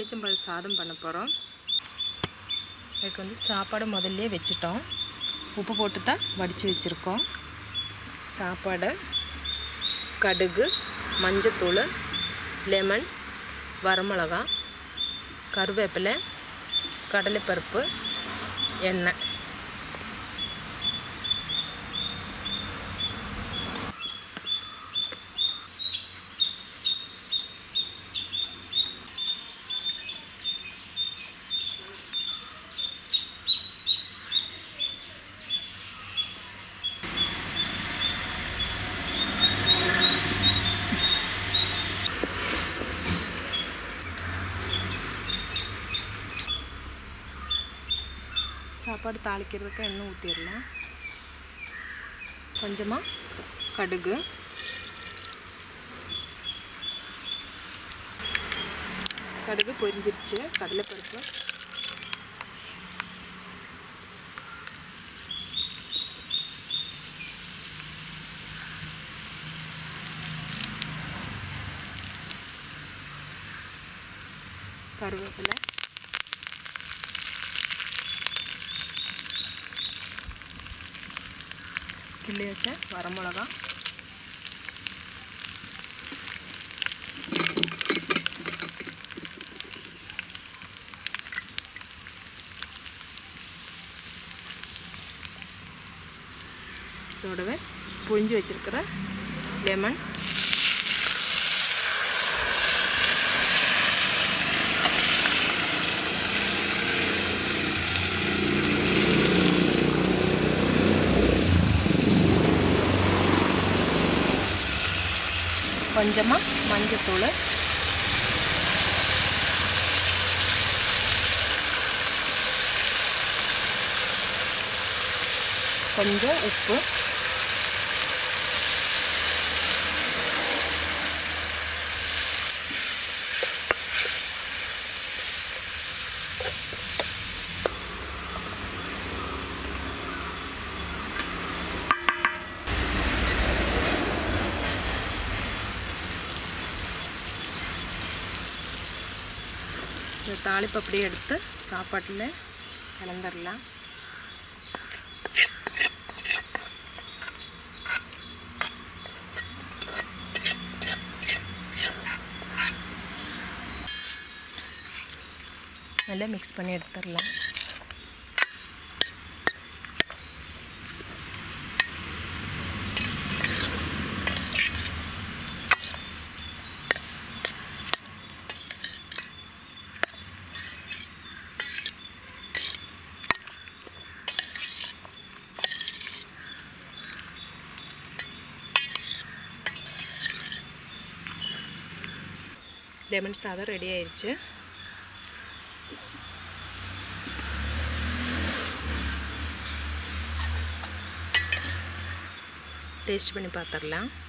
எலுமிச்சம்பழ சாதம் பண்ண போகிறோம் இதுக்கு வந்து சாப்பாடு முதல்ல வச்சுட்டோம் உப்பு போட்டு தான் வடித்து வச்சுருக்கோம் சாப்பாடு கடுகு மஞ்சத்தூள் லெமன் வரமிளகா கருவேப்பிலை கடலைப்பருப்பு எண்ணெய் சாப்பாடு தாளிக்கிறதுக்கு எண்ணெய் ஊற்றிடலாம் கொஞ்சமாக கடுகு கடுகு பொரிஞ்சிருச்சு கடலைப்பருப்பு கருவேப்பிலை கிள்ளி வச்ச வரமிளகா இதோடவே புழிஞ்சு வச்சிருக்கிற லெமன் கொஞ்சமாக மஞ்சத்தூள் கொஞ்சம் உப்பு இந்த தாளிப்பு அப்படியே எடுத்து சாப்பாட்டில் கலந்துடலாம் நல்லா மிக்ஸ் பண்ணி எடுத்துடலாம் லெமன் சாதம் ரெடி ஆயிடுச்சு டேஸ்ட் பண்ணி பார்த்துடலாம்